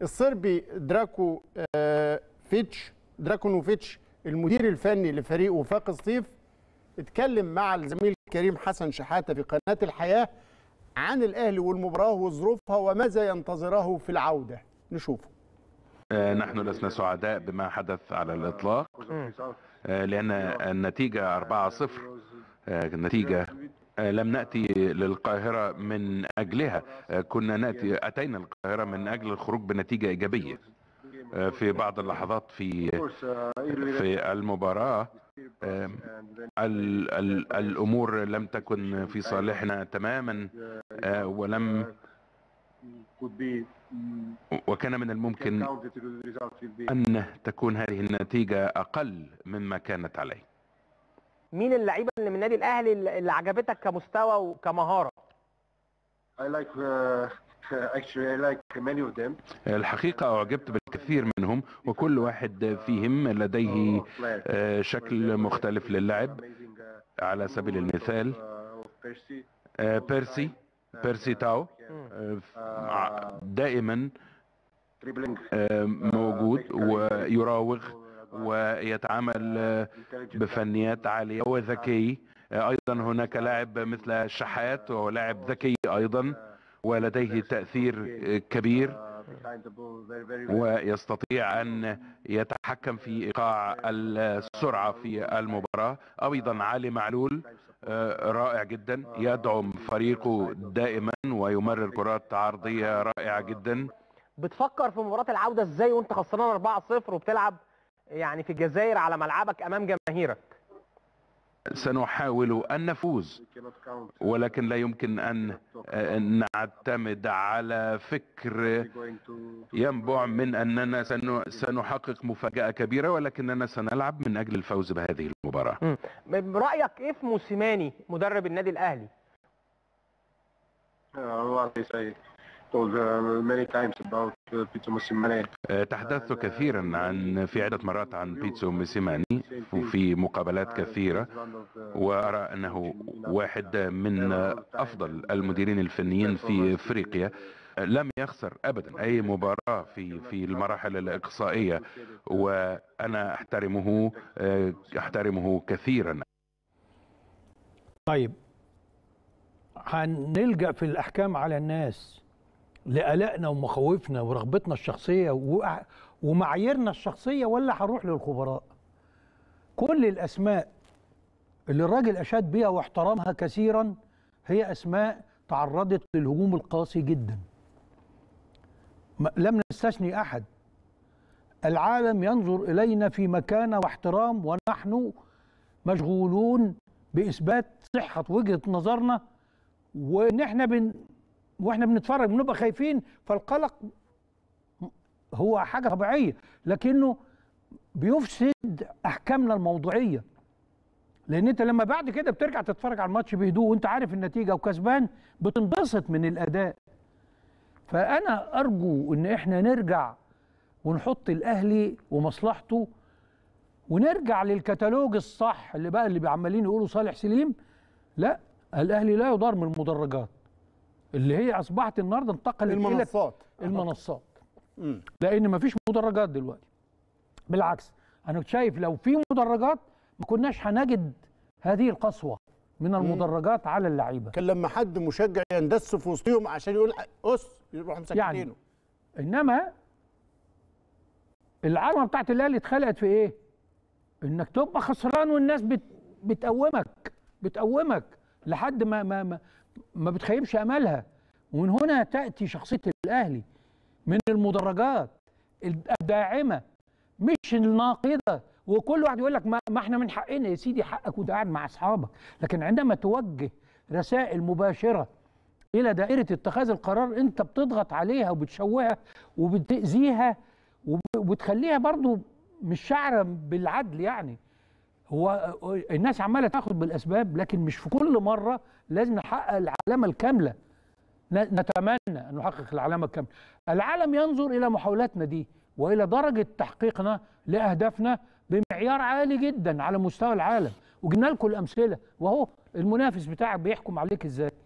الصربي دراكو آه، فيتش دراكونوفيتش المدير الفني لفريق وفاق الصيف اتكلم مع الزميل الكريم حسن شحاته في قناه الحياه عن الاهلي والمباراه وظروفها وماذا ينتظره في العوده نشوفه آه، نحن لسنا سعداء بما حدث على الإطلاق آه، لأن النتيجة 4-0 آه، نتيجة آه، لم نأتي للقاهرة من أجلها آه، كنا نأتي أتينا القاهرة من أجل الخروج بنتيجة إيجابية آه، في بعض اللحظات في في المباراة آه، ال ال الأمور لم تكن في صالحنا تماما آه، ولم وكان من الممكن أن تكون هذه النتيجة أقل مما كانت عليه مين اللعيبه اللي من النادي الاهلي اللي اللي عجبتك كمستوى وكمهاره I like uh, actually I like many of them. الحقيقة أعجبت بالكثير منهم وكل واحد فيهم لديه آه، شكل مختلف للعب Amazing uh, على سبيل المثال uh, of Percy. آه، بيرسي بيرسي تاو آه، ع- دائما Dribbling. آه، موجود ويراوغ ويتعامل آه، بفنيات عالية وذكي آه، أيضا هناك لاعب مثل الشحات وهو لاعب ذكي أيضا ولديه تأثير آه، كبير Uh, behind the ball very very well. ويستطيع أن يتحكم في إيقاع السرعة في المباراة أيضا علي معلول آه، رائع جدا يدعم فريقه دائما ويمرر كرات عرضية رائعة جدا بتفكر في مباراه العوده ازاي وانت خسران 4-0 وبتلعب يعني في الجزائر على ملعبك امام جماهيرك سنحاول أن نفوز We cannot count. ولكن لا يمكن أن آه، نعتمد على فكر We're going to ينبع من أننا سن- سنحقق مفاجأة كبيرة ولكننا سنلعب من أجل الفوز بهذه المباراة مم. رايك ايه في موسيماني مدرب النادي الاهلي uh, what is I told uh, many times about uh, Peter Mosimane. آه، تحدثت كثيرا عن في عدة مرات عن بيتسو ميسيماني وفي مقابلات كثيرة وأرى أنه واحد من أفضل المديرين الفنيين في أفريقيا لم يخسر أبدا أي مباراة في في المراحل الإقصائية وأنا أحترمه آه، أحترمه كثيرا طيب هنلجأ في الأحكام على الناس لقلقنا ومخاوفنا ورغبتنا الشخصية وأع- ومعاييرنا الشخصية ولا هنروح للخبراء كل الأسماء اللي الراجل أشاد بيها واحترمها كثيرا هي أسماء تعرضت للهجوم القاسي جدا ما- لم نستثني أحد العالم ينظر إلينا في مكانة واحترام ونحن مشغولون باثبات صحه وجهه نظرنا وان احنا بن واحنا بنتفرج بنبقى خايفين فالقلق هو حاجه طبيعيه لكنه بيفسد احكامنا الموضوعيه لان انت لما بعد كده بترجع تتفرج على الماتش بهدوء وانت عارف النتيجه وكسبان بتنبسط من الاداء فانا ارجو ان احنا نرجع ونحط الاهلي ومصلحته ونرجع للكتالوج الصح اللي بقى اللي عمالين يقولوا صالح سليم لا الاهلي لا يدار من المدرجات اللي هي اصبحت النهارده انتقلت الى المنصات المنصات مم. لان مفيش مدرجات دلوقتي بالعكس انا كنت شايف لو في مدرجات ما كناش هنجد هذه القسوه من المدرجات على اللعيبه كان لما حد مشجع يندس في وسطهم عشان يقول اس يروحوا مسكتينه يعني انما العلمه بتاعت الاهلي اتخلقت في ايه؟ انك تبقى خسران والناس بت بتقومك بتقومك لحد ما ما ما, ما بتخيبش املها ومن هنا تاتي شخصيه الاهلي من المدرجات الداعمه مش الناقده وكل واحد يقول لك ما, ما احنا من حقنا يا سيدي حقك وانت قاعد مع اصحابك لكن عندما توجه رسائل مباشره الى دائره اتخاذ القرار انت بتضغط عليها وبتشوهها وبتاذيها وب- وبتخليها برضو مش شعره بالعدل يعني هو الناس عماله تاخد بالاسباب لكن مش في كل مره لازم نحقق العلامه الكامله ن- نتمنى ان نحقق العلامه الكامله العالم ينظر الى محاولاتنا دي والى درجه تحقيقنا لاهدافنا بمعيار عالي جدا على مستوى العالم وجبنا لكم الامثله وهو المنافس بتاعك بيحكم عليك ازاي